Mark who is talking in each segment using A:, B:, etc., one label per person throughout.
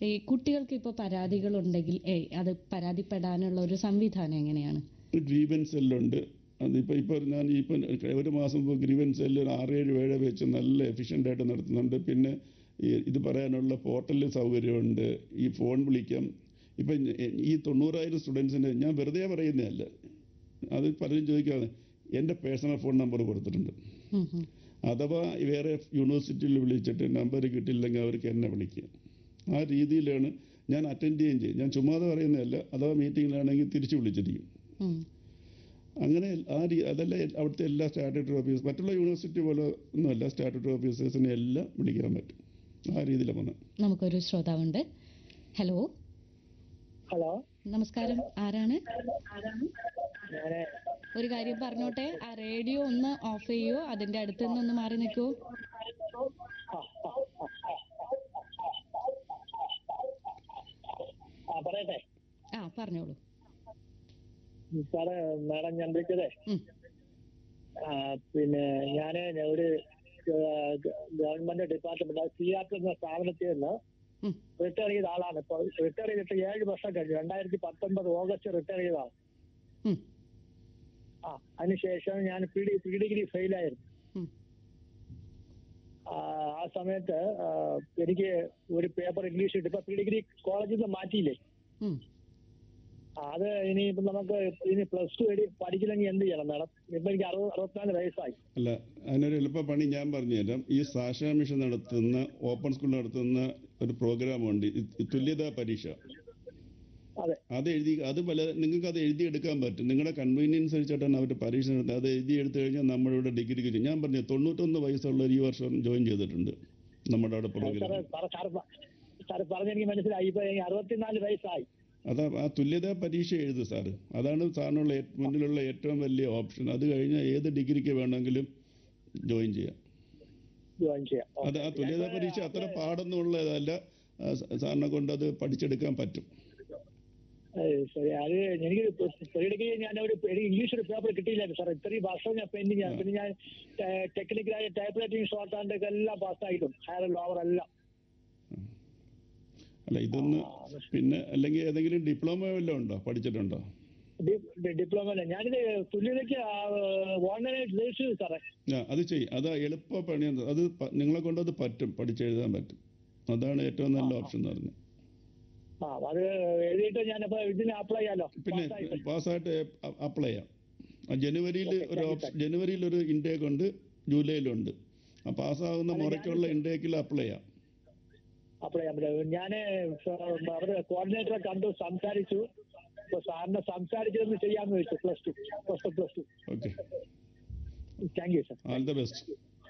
A: ഈ കുട്ടികൾക്ക് ഇപ്പോൾ പരാതികളുണ്ടെങ്കിൽ ഏയ് അത് പരാതിപ്പെടാനുള്ള ഒരു സംവിധാനം എങ്ങനെയാണ്
B: ഗ്രീവൻസ് സെല്ലുണ്ട് അതിപ്പോൾ ഇപ്പോൾ ഞാൻ ഇപ്പം ഒരു മാസം മുമ്പ് ഗ്രീവൻസ് സെല്ല് ഒരു ആറേഴ് ഏഴ് വെച്ച് നല്ല എഫിഷ്യൻ്റ് ആയിട്ട് നടത്തുന്നുണ്ട് പിന്നെ ഈ ഇത് പറയാനുള്ള പോർട്ടൽ സൗകര്യമുണ്ട് ഈ ഫോൺ വിളിക്കാം ഇപ്പം ഈ തൊണ്ണൂറായിരം സ്റ്റുഡൻസിൻ്റെ ഞാൻ വെറുതെ പറയുന്നതല്ല അത് പലരും ചോദിക്കാതെ എൻ്റെ പേഴ്സണൽ ഫോൺ നമ്പർ കൊടുത്തിട്ടുണ്ട്
A: ഉം, ഉം.
B: അഥവാ വേറെ യൂണിവേഴ്സിറ്റിയിൽ വിളിച്ചിട്ട് നമ്പർ കിട്ടിയില്ലെങ്കിൽ അവർക്ക് എന്നെ വിളിക്കുക ആ രീതിയിലാണ് ഞാൻ അറ്റൻഡ് ചെയ്യുകയും ചെയ്യും ഞാൻ ചുമ്മാതെ പറയുന്നതല്ല അഥവാ മീറ്റിങ്ങിലാണെങ്കിൽ തിരിച്ചു വിളിച്ചിരിക്കും
A: ഉം.
B: അങ്ങനെ ആ രീ അതല്ല എ- അവിടുത്തെ എല്ലാ സ്റ്റാറ്റ്യൂട്ടറി ഓഫീസ് മറ്റുള്ള യൂണിവേഴ്സിറ്റി പോലെ ഒന്നുമല്ല സ്റ്റാറ്റ്യൂട്ടറി ഓഫീസേഴ്സിനെ എല്ലാം വിളിക്കാൻ പറ്റും ആ രീതിയിലാണ് വന്നത്
A: നമുക്കൊരു ശ്രോതാവുണ്ട് ഹലോ
C: ഹലോ
A: നമസ്കാരം ആരാണ്
C: ഞാന്
A: ഒരു കാര്യം പറഞ്ഞോട്ടെ ആ റേഡിയോ ഒന്ന് ഓഫ് ചെയ്യോ അതിന്റെ അടുത്ത് നിന്ന് ഒന്ന് മാറി നിൽക്കുവോ
C: ആ പറയട്ടെ
A: ആ പറഞ്ഞോളൂ
C: സാറേ മാഡം ഞാൻ വിളിച്ചതേ
A: ഉം.
C: ആ, പിന്നെ ഞാൻ ഒരു ഗവൺമെന്റ് ഡിപ്പാർട്ട്മെന്റ് സിയാറ്റ് എന്ന സ്ഥാപനത്തിൽ നിന്ന്
A: ഉം.
C: റിട്ടയർ ചെയ്ത ആളാണ് ഇപ്പോൾ റിട്ടയർ ചെയ്തിട്ട് ഏഴ് വർഷം കഴിഞ്ഞു രണ്ടായിരത്തി പത്തൊൻപത് ഓഗസ്റ്റ് റിട്ടയർ ചെയ്തതാണ്
A: ഉം.
C: ആ അതിനുശേഷം ഞാൻ പി ഡി പി ഡിഗ്രി ഫെയിലായിരുന്നു
A: ഉം.
C: ആ ആ സമയത്ത് ആ, എനിക്ക് ഒരു പേപ്പർ ഇംഗ്ലീഷ് കിട്ടി ഇപ്പൊ പി ഡിഗ്രി കോളേജിൽ നിന്ന് മാറ്റിയില്ലേ
A: ഉം.
C: ആ, അത് ഇനി ഇപ്പൊ നമുക്ക് ഇനി പ്ലസ് ടു പഠിക്കണമെങ്കിൽ എന്ത് ചെയ്യണം മാഡം ഇപ്പൊ എനിക്ക് അറുപത് അറുപത്തിനാല് വയസ്സായി
B: അല്ല അതിനൊരു എളുപ്പ പണി ഞാൻ പറഞ്ഞുതരാം ഈ സാക്ഷ മിഷൻ നടത്തുന്ന ഓപ്പൺ സ്കൂൾ നടത്തുന്ന ഒരു പ്രോഗ്രാമുണ്ട് ഈ- ഈ തുല്യതാ പരീക്ഷ
C: അതെ
B: അത് എഴുതി അത് പല നിങ്ങൾക്ക് അത് എഴുതിയെടുക്കാൻ പറ്റും നിങ്ങളുടെ കൺവീനിയൻസ് അനുസരിച്ചിട്ടാണ് അവർ പരീക്ഷ നടത്തുന്നത് അത് എഴുതി എടുത്തു കഴിഞ്ഞാൽ നമ്മളിവിടെ ഡിഗ്രിക്ക് ചെയ്യും ഞാൻ പറഞ്ഞു തൊണ്ണൂറ്റൊന്ന് വയസ്സുള്ളവർ ഈ വർഷം ജോയിൻ ചെയ്തിട്ടുണ്ട് നമ്മുടെ അവിടെ
C: സാറ്
B: പ്രോഗ്രാം
C: സാറ് സാറ് പ- സാറ് പറഞ്ഞെനിക്ക് മനസ്സിലായി ഇപ്പൊ എനിക്ക് അറുപത്തിനാല് വയസ്സായി
B: അതാ ആ തുല്യതാ പരീക്ഷ എഴുതു സാറ് അതാണ് സാറിനുള്ള ഏ- മുന്നിലുള്ള ഏറ്റവും വലിയ ഓപ്ഷൻ അത് കഴിഞ്ഞാൽ ഏത് ഡിഗ്രിക്ക് വേണമെങ്കിലും ജോയിൻ ചെയ്യാം
C: ജോയിൻ ചെയ്യാം
B: അത് ആ തുല്യതാ പരീക്ഷ അത്ര പാടൊന്നും ഉള്ളതല്ല ആ, സ- സാറിനെ കൊണ്ട് അത് പഠിച്ചെടുക്കാൻ പറ്റും
C: ഏയ് ശരി അത് എനിക്ക് പ്രീ ഡിഗ്രി ഞാൻ ഒരു എനിക്ക് ഇംഗ്ലീഷ് ഒരു പേപ്പർ കിട്ടിയില്ലായിരുന്നു സാർ ഇത്രയും വർഷം ഞാൻ പെൻഡിങ് ആണ് പിന്നെ ഞാൻ ടെക്നിക്കലായ ടൈപ്പ് റൈറ്റിംഗ് ഷോർട്ട് ഹാൻഡ് ഒക്കെ എല്ലാം പാസ്സായിട്ടും ഹയർ ലോവർ എല്ലാം
B: അല്ല ഇതൊന്ന് പിന്നെ അല്ലെങ്കിൽ ഏതെങ്കിലും ഡിപ്ലോമ വല്ലതും ഉണ്ടോ പഠിച്ചിട്ടുണ്ടോ
C: ഡിപ്ലോമ അല്ല ഞാനിത് തുല്യതയ്ക്ക് ഓൺലൈനായിട്ട് രജിസ്റ്റർ ചെയ്തു സാറേ
B: ആ അത് ചെയ്യും അത് എളുപ്പ പണി അത് പ- നിങ്ങളെ കൊണ്ട് അത് പറ്റും പഠിച്ചെഴുതാൻ പറ്റും അതാണ് ഏറ്റവും നല്ല ഓപ്ഷൻ എന്ന് പറഞ്ഞത്
C: ആ അത് എഴുതിയിട്ട് ഞാനിപ്പോ ഇതിന് അപ്ലൈ ചെയ്യാലോ
B: പിന്നെ
C: പാസ്സായിട്ട്.
B: പാസ്സായിട്ട് അപ്ലൈ ചെയ്യാം ആ ജനുവരിയിൽ ഒരു ഓപ്ഷൻ ജനുവരിയിൽ ഒരു ഇൻടേക്ക് ഉണ്ട് ജൂലൈയിലുണ്ട് ആ പാസ്സാകുന്ന മുറയ്ക്കുള്ള ഇൻടേക്കിൽ അപ്ലൈ ചെയ്യാം
C: അപ്ലൈ ചെയ്യാൻ പറ്റും ഞാന് അവര് കോർഡിനേറ്ററെ കണ്ടു സംസാരിച്ചു ഇപ്പൊ സാറിനെ സംസാരിച്ചതൊന്ന് ചെയ്യാന്ന് വെച്ചു plus two plus two plus two
B: okay
C: thank you sir
B: all the best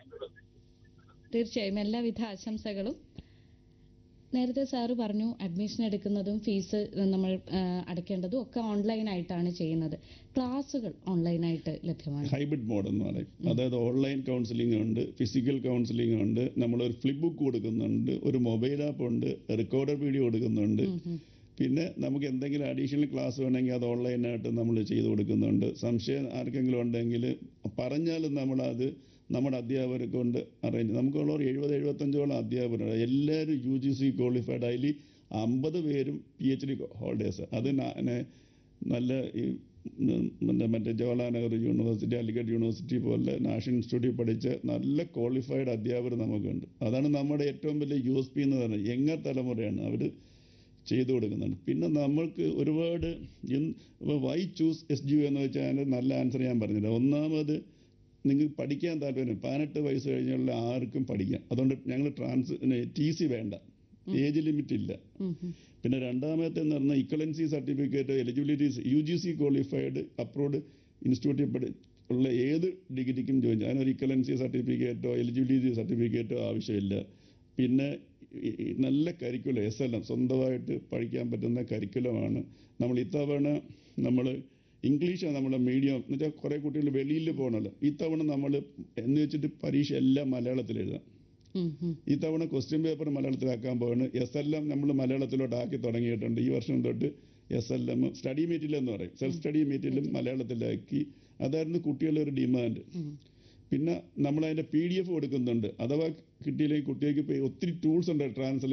A: തീർച്ചയായും എല്ലാവിധ ആശംസകളും നേരത്തെ സാറ് പറഞ്ഞു അഡ്മിഷൻ എടുക്കുന്നതും ഫീസ് നമ്മൾ ആ, അടയ്ക്കേണ്ടതും ഒക്കെ ഓൺലൈനായിട്ടാണ് ചെയ്യുന്നത് ക്ലാസ്സുകൾ ഓൺലൈനായിട്ട് ലഭ്യമാണ്
B: ഹൈബ്രിഡ് മോഡ് എന്ന് പറയും അതായത് ഓൺലൈൻ കൗൺസിലിംഗ് ഉണ്ട് ഫിസിക്കൽ കൗൺസിലിംഗ് ഉണ്ട് നമ്മളൊരു ഫ്ലിപ്പ് ബുക്ക് കൊടുക്കുന്നുണ്ട് ഒരു മൊബൈൽ ആപ്പ് ഉണ്ട് റെക്കോർഡർ വീഡിയോ കൊടുക്കുന്നുണ്ട്
A: ഉം, ഉം.
B: പിന്നെ നമുക്ക് എന്തെങ്കിലും അഡീഷണൽ ക്ലാസ് വേണമെങ്കിൽ അത് ഓൺലൈനായിട്ട് നമ്മൾ ചെയ്തു കൊടുക്കുന്നുണ്ട് സംശയം ആർക്കെങ്കിലും ഉണ്ടെങ്കിൽ പറഞ്ഞാലും നമ്മളത് നമ്മുടെ അധ്യാപകരെ കൊണ്ട് അറേഞ്ച് നമുക്കുള്ള ഒരു എഴുപത് എഴുപത്തഞ്ചോളം അധ്യാപകരുണ്ട് എല്ലാവരും യു ജി സി ക്വാളിഫൈഡ് അതിൽ അമ്പത് പേരും പി എച്ച് ഡി ഹോൾഡേഴ്സ് അത് ന- നെ- നല്ല ഈ ഉം, മറ്റേ മറ്റേ ജവഹർലാൽ നെഹ്റു യൂണിവേഴ്സിറ്റി അലിഗഡ് യൂണിവേഴ്സിറ്റി പോലെ നാഷണൽ ഇൻസ്റ്റിറ്റ്യൂട്ടിൽ പഠിച്ച നല്ല ക്വാളിഫൈഡ് അധ്യാപകർ നമുക്കുണ്ട് അതാണ് നമ്മുടെ ഏറ്റവും വലിയ യു എസ് പി എന്ന് പറയുന്നത് യങ്ങ തലമുറയാണ് അവർ ചെയ്തു കൊടുക്കുന്നുണ്ട് പിന്നെ നമ്മൾക്ക് ഒരുപാട് വൈ ചൂസ് എസ് ജി എന്ന് വെച്ചാൽ അതിൻ്റെ നല്ല ആൻസർ ഞാൻ പറഞ്ഞില്ല ഒന്നാമത് നിങ്ങൾക്ക് പഠിക്കാൻ താല്പര്യം പതിനെട്ട് വയസ്സ് കഴിഞ്ഞുള്ള ആർക്കും പഠിക്കാം അതുകൊണ്ട് ഞങ്ങൾ ട്രാൻസ് ടി സി വേണ്ട ഏജ് ലിമിറ്റ് ഇല്ല
A: ഉം, ഉം.
B: പിന്നെ രണ്ടാമത്തെ എന്ന് പറഞ്ഞാൽ equivalency certificate eligibility U G C qualified approved ഇൻസ്റ്റിറ്റ്യൂട്ടിൽ പഠി ഉള്ള ഏത് ഡിഗ്രിക്കും ജോയിൻ ചെയ്യാം അതിനൊരു ഇക്വലൻസി സർട്ടിഫിക്കറ്റോ എലിജിബിലിറ്റി സർട്ടിഫിക്കറ്റോ ആവശ്യമില്ല പിന്നെ ഈ- ഈ നല്ല കരിക്കുലം എസ് എൽ എം സ്വന്തമായിട്ട് പഠിക്കാൻ പറ്റുന്ന കരിക്കുലമാണ് നമ്മൾ ഇത്തവണ നമ്മൾ ഇംഗ്ലീഷാണ് നമ്മുടെ മീഡിയം എന്ന് വെച്ചാൽ കുറേ കുട്ടികൾ വെളിയിൽ പോകണമല്ലോ ഇത്തവണ നമ്മൾ എന്ന് വെച്ചിട്ട് പരീക്ഷ എല്ലാം മലയാളത്തിൽ എഴുതാം
A: ഉം, ഉം.
B: ഈ തവണ ക്വസ്റ്റ്യൻ പേപ്പർ മലയാളത്തിലാക്കാൻ പോവാണ് എസ് എൽ എം നമ്മൾ മലയാളത്തിലോട്ട് ആക്കി തുടങ്ങിയിട്ടുണ്ട് ഈ വർഷം തൊട്ട് എസ് എൽ എം സ്റ്റഡി മീറ്റിൽ എന്ന് പറയും സെൽഫ് സ്റ്റഡി മീറ്റിലും മലയാളത്തിലാക്കി അതായിരുന്നു കുട്ടികളുടെ ഒരു ഡിമാൻഡ്
A: ഉം.
B: പിന്നെ നമ്മൾ അതിൻ്റെ പി ഡി എഫ് കൊടുക്കുന്നുണ്ട് അഥവാ കിട്ടിയില്ലെങ്കിൽ കുട്ടികൾക്ക് ഇപ്പോൾ ഒത്തിരി ടൂൾസ് ഉണ്ട് ട്രാൻസ്ലേഷൻ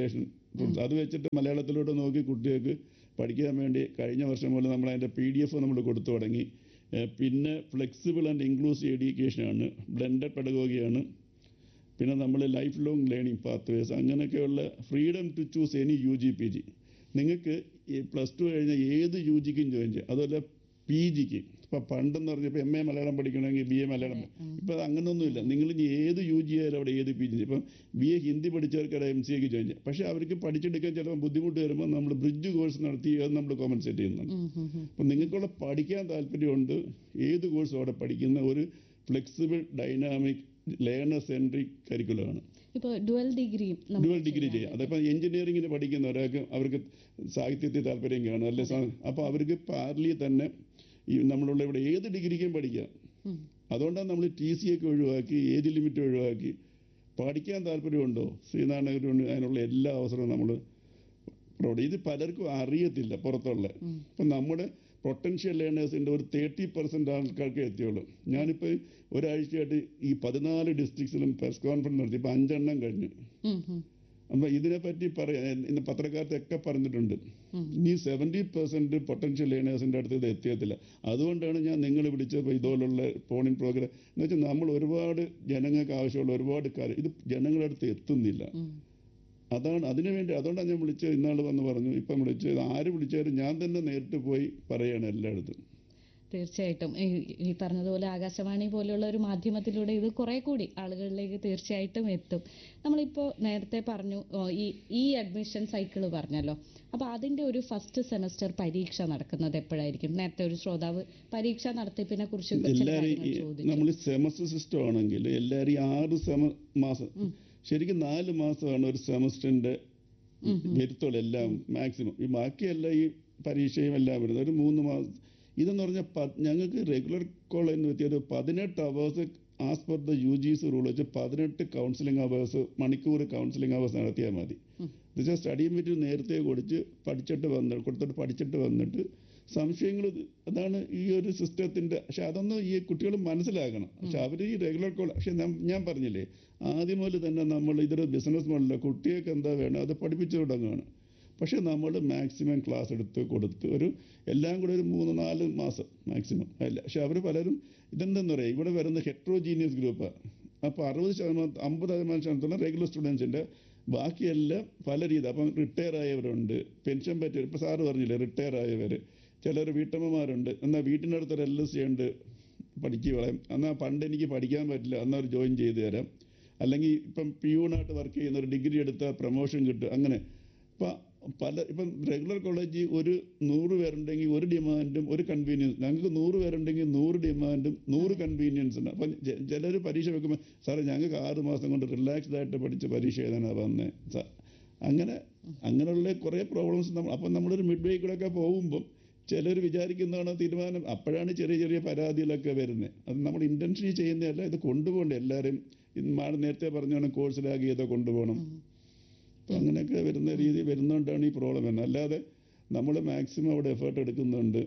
B: അത് വെച്ചിട്ട് മലയാളത്തിലോട്ട് നോക്കി കുട്ടികൾക്ക് പഠിക്കാൻ വേണ്ടി കഴിഞ്ഞ വർഷം മുതൽ നമ്മൾ അതിൻ്റെ പി ഡി എഫ് നമ്മൾ കൊടുത്തു തുടങ്ങി ഏഹ് പിന്നെ ഫ്ലെക്സിബിൾ ആൻഡ് ഇൻക്ലൂസീവ് എഡ്യൂക്കേഷനാണ് ബ്ലെൻഡഡ് പെഡഗോഗിയാണ് പിന്നെ നമ്മൾ ലൈഫ് ലോങ് ലേണിംഗ് പാത്വേസ് അങ്ങനെയൊക്കെയുള്ള freedom to choose any U G P G നിങ്ങൾക്ക് ഈ പ്ലസ് ടു കഴിഞ്ഞാൽ ഏത് യു ജിക്കും ജോയിൻ ചെയ്യാം അതുപോലെ പി ജിക്ക് ഇപ്പം പണ്ടെന്ന് പറഞ്ഞപ്പോൾ എം എ മലയാളം പഠിക്കണമെങ്കിൽ ബി എ മലയാളം ഇപ്പം അത് അങ്ങനെയൊന്നുമില്ല നിങ്ങൾ ഇനി ഏത് യു ജി ആയാലും അവിടെ ഏത് പി ജി ഇപ്പം ബി എ ഹിന്ദി പഠിച്ചവർക്ക് അവിടെ എം സി എക്ക് ജോയിൻ ചെയ്യാം പക്ഷേ അവർക്ക് പഠിച്ചെടുക്കാൻ ചിലപ്പോൾ ബുദ്ധിമുട്ട് വരുമ്പോൾ നമ്മൾ ബ്രിഡ്ജ് കോഴ്സ് നടത്തി അത് നമ്മൾ കോമ്പൻസേറ്റ് ചെയ്യുന്നുണ്ട്
A: ഉം, ഉം, ഉം.
B: അപ്പം നിങ്ങൾക്കുള്ള പഠിക്കാൻ താല്പര്യമുണ്ട് ഏത് കോഴ്സും അവിടെ പഠിക്കുന്ന ഒരു ഫ്ലെക്സിബിൾ ഡൈനാമിക് ലേണർ സെൻട്രിക് കരിക്കുലമാണ്
A: ഇപ്പൊ ഡുവൽ ഡിഗ്രിയും നമുക്ക്
B: ഡുവൽ ഡിഗ്രി
A: ചെയ്യാൻ
B: ചെയ്യാം അതിപ്പോൾ എഞ്ചിനീയറിംഗിന് പഠിക്കുന്ന ഒരാൾക്ക് അവർക്ക് സാഹിത്യത്തിൽ താല്പര്യം കാണും അല്ലെ അപ്പോൾ അവർക്ക് പാർലി തന്നെ ഈ നമ്മളുള്ള ഇവിടെ ഏത് ഡിഗ്രിക്കും പഠിക്കാം
A: ഉം.
B: അതുകൊണ്ടാണ് നമ്മൾ ടി സി ഒക്കെ ഒഴിവാക്കി ഏജ് ലിമിറ്റ് ഒഴിവാക്കി പഠിക്കാൻ താല്പര്യമുണ്ടോ ശ്രീനാരായണ അതിനുള്ള എല്ലാ അവസരവും നമ്മൾ പ്രൊവൈഡ് ഇത് പലർക്കും അറിയത്തില്ല പുറത്തുള്ള
A: ഉം.
B: ഇപ്പം നമ്മുടെ പൊട്ടൻഷ്യൽ ലേണേഴ്സിൻ്റെ ഒരു തേർട്ടി പെർസെൻറ്റ് ആൾക്കാർക്ക് എത്തിയുള്ളൂ ഞാനിപ്പോൾ ഒരാഴ്ചയായിട്ട് ഈ പതിനാല് ഡിസ്ട്രിക്ട്സിലും പ്രസ് കോൺഫറൻസ് നടത്തി ഇപ്പോൾ അഞ്ചെണ്ണം കഴിഞ്ഞു
A: ഉം, ഉം,
B: അപ്പം ഇതിനെപ്പറ്റി പറയാൻ ഇന്ന് പത്രക്കാരത്തൊക്കെ പറഞ്ഞിട്ടുണ്ട്
A: ഉം.
B: ഇനി സെവൻറ്റി പെർസെൻറ്റ് പൊട്ടൻഷ്യൽ ലേണേഴ്സിൻ്റെ അടുത്ത് ഇത് എത്തിയത്തില്ല അതുകൊണ്ടാണ് ഞാൻ നിങ്ങൾ വിളിച്ചപ്പോൾ ഇതുപോലുള്ള ഫോണിൻ പ്രോഗ്രാം എന്ന് വെച്ചാൽ നമ്മൾ ഒരുപാട് ജനങ്ങൾക്ക് ആവശ്യമുള്ള ഒരുപാട് കാര്യം ഇത് ജനങ്ങളുടെ അടുത്ത് എത്തുന്നില്ല
A: ഉം.
B: അതാണ് അതിനു വേണ്ടി അതുകൊണ്ടാണ് ഞാൻ വിളിച്ചത് ഇന്നാൾ വന്ന് പറഞ്ഞു ഇപ്പം വിളിച്ചത് ആര് വിളിച്ചാലും ഞാൻ തന്നെ നേരിട്ട് പോയി പറയാണ് എല്ലായിടത്തും
A: തീർച്ചയായിട്ടും ഈ- ഈ പറഞ്ഞതുപോലെ ആകാശവാണി പോലെയുള്ള ഒരു മാധ്യമത്തിലൂടെ ഇത് കുറെ കൂടി ആളുകളിലേക്ക് തീർച്ചയായിട്ടും എത്തും നമ്മളിപ്പോൾ നേരത്തെ പറഞ്ഞു ഓ, ഈ ഈ അഡ്മിഷൻ സൈക്കിൾ പറഞ്ഞല്ലോ അപ്പൊ അതിന്റെ ഒരു ഫസ്റ്റ് സെമസ്റ്റർ പരീക്ഷ നടക്കുന്നത് എപ്പോഴായിരിക്കും നേരത്തെ ഒരു ശ്രോതാവ് പരീക്ഷ നടത്തിപ്പിനെ കുറിച്ച് ചില
B: എല്ലാവരും
A: കാര്യങ്ങൾ ചോദിച്ചു
B: നമ്മൾ സെമസ്റ്റർ സിസ്റ്റം ആണെങ്കിൽ എല്ലാവരും ഈ ആറ് സെമ മാസം ശരിക്കും നാല് മാസമാണ് ഒരു സെമസ്റ്ററിന്റെ വരുത്തുള്ളൂ എല്ലാം മാക്സിമം ഈ ബാക്കിയെല്ലാം ഈ പരീക്ഷയും എല്ലാം വരുന്നത് ഒരു മൂന്ന് മാസം ഇതെന്ന് പറഞ്ഞാൽ പ- ഞങ്ങൾക്ക് റെഗുലർ കോളേജിൽ നിന്ന് ഒരു പതിനെട്ട് hours as per the U G C rule വെച്ച് പതിനെട്ട് കൗൺസിലിംഗ് അവേഴ്സ് മണിക്കൂർ കൗൺസിലിംഗ് അവേഴ്സ് നടത്തിയാൽ മതി എന്നുവെച്ചാൽ സ്റ്റഡി മെറ്റീരിയൽ നേരത്തെ കൊടുത്ത് പഠിച്ചിട്ട് വന്ന് കൊടുത്തിട്ട് പഠിച്ചിട്ട് വന്നിട്ട് സംശയങ്ങൾ അതാണ് ഈ ഒരു സിസ്റ്റത്തിന്റെ പക്ഷെ അതൊന്നും ഈ കുട്ടികൾ മനസ്സിലാക്കണം പക്ഷെ അവർ ഈ റെഗുലർ കോൾ പക്ഷെ നം- ഞാൻ പറഞ്ഞില്ലേ ആദ്യം മുതൽ തന്നെ നമ്മൾ ഇതൊരു ബിസിനസ് മോഡല കുട്ടികൾക്ക് എന്താ വേണം അത് പഠിപ്പിച്ചു തുടങ്ങുകയാണ് പക്ഷെ നമ്മൾ മാക്സിമം ക്ലാസ് എടുത്ത് കൊടുത്ത് ഒരു എല്ലാം കൂടെ ഒരു മൂന്ന് നാല് മാസം മാക്സിമം അല്ല പക്ഷെ അവർ പലരും ഇതെന്തെന്ന് പറയാം ഇവിടെ വരുന്ന ഹെട്രോജീനിയസ് ഗ്രൂപ്പാണ് അപ്പോൾ അറുപത് ശതമാനം അമ്പത് ശതമാനം ശതമാനത്തോളം റെഗുലർ സ്റ്റുഡൻസിൻ്റെ ബാക്കിയെല്ലാം പല രീതി അപ്പം റിട്ടയർ ആയവരുണ്ട് പെൻഷൻ പറ്റിയ ഇപ്പോൾ സാറ് പറഞ്ഞില്ലേ റിട്ടയർ ആയവർ ചിലർ വീട്ടമ്മമാരുണ്ട് എന്നാൽ വീട്ടിനടുത്ത് ഒരു എൽ എസ് സി ഉണ്ട് പഠിക്കുക കളയും എന്നാൽ പണ്ട് എനിക്ക് പഠിക്കാൻ പറ്റില്ല എന്നാൽ ഒരു ജോയിൻ ചെയ്തു തരാം അല്ലെങ്കിൽ ഇപ്പം പിയൂണായിട്ട് വർക്ക് ചെയ്യുന്ന ഒരു ഡിഗ്രി എടുത്താൽ പ്രൊമോഷൻ കിട്ടും അങ്ങനെ ഇപ്പം പല ഇപ്പം റെഗുലർ കോളേജിൽ ഒരു നൂറ് പേരുണ്ടെങ്കിൽ ഒരു ഡിമാൻഡും ഒരു കൺവീനിയൻസ് ഞങ്ങൾക്ക് നൂറ് പേരുണ്ടെങ്കിൽ നൂറ് ഡിമാൻഡും നൂറ് കൺവീനിയൻസ് ഉണ്ട് അപ്പം ചിലർ പരീക്ഷ വെക്കുമ്പോൾ സാറേ ഞങ്ങൾക്ക് ആറ് മാസം കൊണ്ട് റിലാക്സ്ഡ് ആയിട്ട് പഠിച്ച് പരീക്ഷ എഴുതാനാണ് വന്നത് അങ്ങനെ അങ്ങനെയുള്ള കുറേ പ്രോബ്ലംസ് നമ്മൾ അപ്പം നമ്മളൊരു മിഡ് വേ കൂടെ ഒക്കെ പോകുമ്പം ചിലർ വിചാരിക്കുന്നതാണ് തീരുമാനം അപ്പോഴാണ് ചെറിയ ചെറിയ പരാതികളൊക്കെ വരുന്നത് അത് നമ്മൾ ഇൻറ്റൻഷനി ചെയ്യുന്നതല്ല ഇത് കൊണ്ടുപോകണ്ടേ എല്ലാവരും ഇന്ന് മാഡം നേരത്തെ പറഞ്ഞാണ് കോഴ്സിലാക്കി ചെയ്തോ കൊണ്ടുപോകണം അപ്പം അങ്ങനെയൊക്കെ വരുന്ന രീതി വരുന്നതുകൊണ്ടാണ് ഈ പ്രോബ്ലം വരുന്നത് അല്ലാതെ നമ്മൾ മാക്സിമം അവിടെ എഫേർട്ട് എടുക്കുന്നുണ്ട്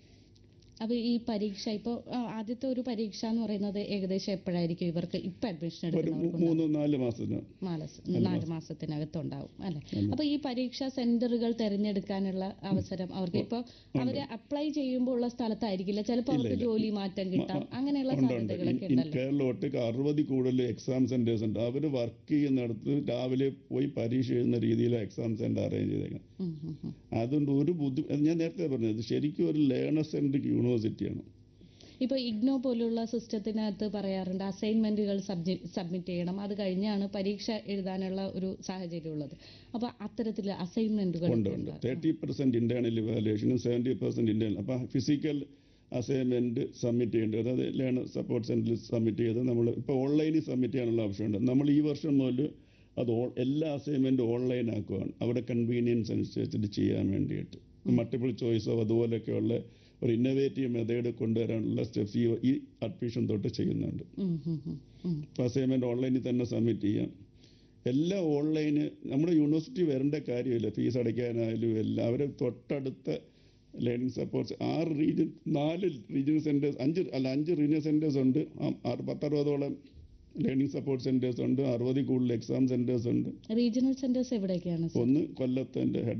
A: അപ്പൊ ഈ പരീക്ഷ ഇപ്പൊ ആ, ആദ്യത്തെ ഒരു പരീക്ഷ എന്ന് പറയുന്നത് ഏകദേശം എപ്പോഴായിരിക്കും ഇവർക്ക് ഇപ്പൊ അഡ്മിഷൻ
B: ഒരു മൂ-
A: എടുക്കുന്നവർക്ക്
B: മൂന്ന് നാല് മാസത്തിന്
A: മാലസ് നാല് മാസത്തിനകത്തുണ്ടാവും അല്ലെ അപ്പൊ ഈ പരീക്ഷാ സെന്ററുകൾ തിരഞ്ഞെടുക്കാനുള്ള അവസരം അവർക്ക് ഇപ്പൊ അവര് അപ്ലൈ ചെയ്യുമ്പോൾ ഉള്ള സ്ഥലത്തായിരിക്കില്ല ചിലപ്പോൾ അവർക്ക് ജോലി മാറ്റം കിട്ടാം അങ്ങനെയുള്ള
B: ഉണ്ട് ഉണ്ട്
A: സാധ്യതകളൊക്കെ
B: ഇൻ
A: ഉണ്ടല്ലോ
B: കേരള ഒട്ടേക്ക് അറുപതിൽ കൂടുതൽ എക്സാം സെന്റേഴ്സ് ഉണ്ട് അവർ വർക്ക് ചെയ്യുന്നിടത്ത് രാവിലെ പോയി പരീക്ഷ എഴുതുന്ന രീതിയിലാണ് എക്സാം സെന്റർ അറേഞ്ച് ചെയ്തേക്കുന്നത്
A: ഉം, ഉം, ഉം.
B: അതുകൊണ്ട് ഒരു ബുദ്ധി അത് ഞാൻ നേരത്തെ പറഞ്ഞത് ശരിക്കും ഒരു ലേണർ സെൻട്രിക് യൂണിവേഴ്സിറ്റിയാണ്
A: ഇപ്പൊ ഇഗ്നോ പോലുള്ള സിസ്റ്റത്തിനകത്ത് പറയാറുണ്ട് അസൈൻമെന്റുകൾ സബ്മിറ്റ് ചെയ്യണം അത് കഴിഞ്ഞാണ് പരീക്ഷ എഴുതാനുള്ള ഒരു സാഹചര്യം ഉള്ളത് അപ്പൊ അത്തരത്തിൽ അസൈൻമെന്റുകൾ
B: ഉണ്ട് ഉണ്ട് തേർട്ടി പെർസെൻറ്റ് ഇൻറ്റേർണൽ ഇവാലുവേഷനും സെവൻറ്റി പെർസെൻറ്റ് ഇൻറ്റേർണൽ അപ്പോൾ ഫിസിക്കൽ അസൈൻമെൻറ്റ് സബ്മിറ്റ് ചെയ്യേണ്ടത് അതായത് ലേണർ സപ്പോർട്ട് സെൻറ്ററിൽ സബ്മിറ്റ് ചെയ്ത് നമ്മൾ ഇപ്പോൾ ഓൺലൈനിൽ സബ്മിറ്റ് ചെയ്യാനുള്ള ഓപ്ഷൻ ഉണ്ട് നമ്മൾ ഈ വർഷം മുതൽ അത് ഓ- എല്ലാ അസൈൻമെൻറ്റും ഓൺലൈൻ ആക്കുവാണ് അവിടെ കൺവീനിയൻസ് അനുസരിച്ചിട്ട് ചെയ്യാൻ വേണ്ടിയിട്ട് മൾട്ടിപ്പിൾ ചോയ്സോ അതുപോലെയൊക്കെയുള്ള ഒരു ഇന്നോവേറ്റീവ് മെത്തേഡ് കൊണ്ടുവരാനുള്ള സ്റ്റെപ്സ് ഈ ഈ അഡ്മിഷൻ തൊട്ട് ചെയ്യുന്നുണ്ട്
A: ഉം, ഉം, ഉം, ഉം.
B: ഇപ്പോൾ അസൈൻമെൻറ്റ് ഓൺലൈനിൽ തന്നെ സബ്മിറ്റ് ചെയ്യാം എല്ലാം ഓൺലൈന് നമ്മുടെ യൂണിവേഴ്സിറ്റി വരേണ്ട കാര്യമില്ല ഫീസ് അടയ്ക്കാനായാലും എല്ലാം അവരെ തൊട്ടടുത്ത ലേണിംഗ് സപ്പോർട്ട്സ് ആറ് റീജിയൻ നാല് റീജിയണൽ സെൻറ്റേഴ്സ് അഞ്ച് അല്ല അഞ്ച് റീജിയണൽ സെൻറ്റേഴ്സ് ഉണ്ട് ആ- ആറ് പത്തറുപതോളം ലേണിംഗ് സപ്പോർട്ട് സെന്റേഴ്സ് ഉണ്ട് അറുപതിൽ കൂടുതൽ എക്സാം സെന്റേഴ്സ് ഉണ്ട്
A: റീജിയണൽ സെന്റേഴ്സ് എവിടെയൊക്കെയാണ് സർ
B: ഒന്ന് കൊല്ലത്തെ ഹെഡ്